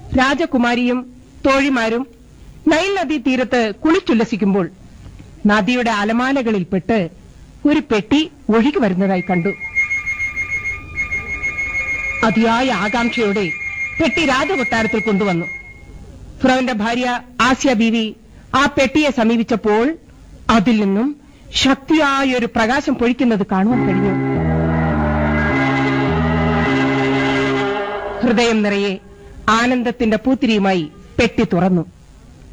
രാജകുമാരിയും തോഴിമാരും Nile നദീ തീരത്ത് കുളിച്ചുല്ലസിക്കുമ്പോൾ നദിയുടെ അലമാലകളിൽപ്പെട്ട് ഒരു പെട്ടി ഒഴുകി വരുന്നതായി കണ്ടു അതിയായ ആകാംക്ഷയോടെ പെട്ടി രാജകൊട്ടാരത്തിൽ കൊണ്ടുവന്നു ഫിറോന്റെ ഭാര്യ ആസ്യ ബീവി ആ പെട്ടിയെ സമീപിച്ചപ്പോൾ അതിൽ നിന്നും ശക്തിയായ ഒരു പ്രകാശം പൊഴിക്കുന്നത് കാണുവാൻ കഴിഞ്ഞു ഹൃദയം നിറയെ ആനന്ദത്തിന്റെ പൂത്തിരിയുമായി പെട്ടി തുറന്നു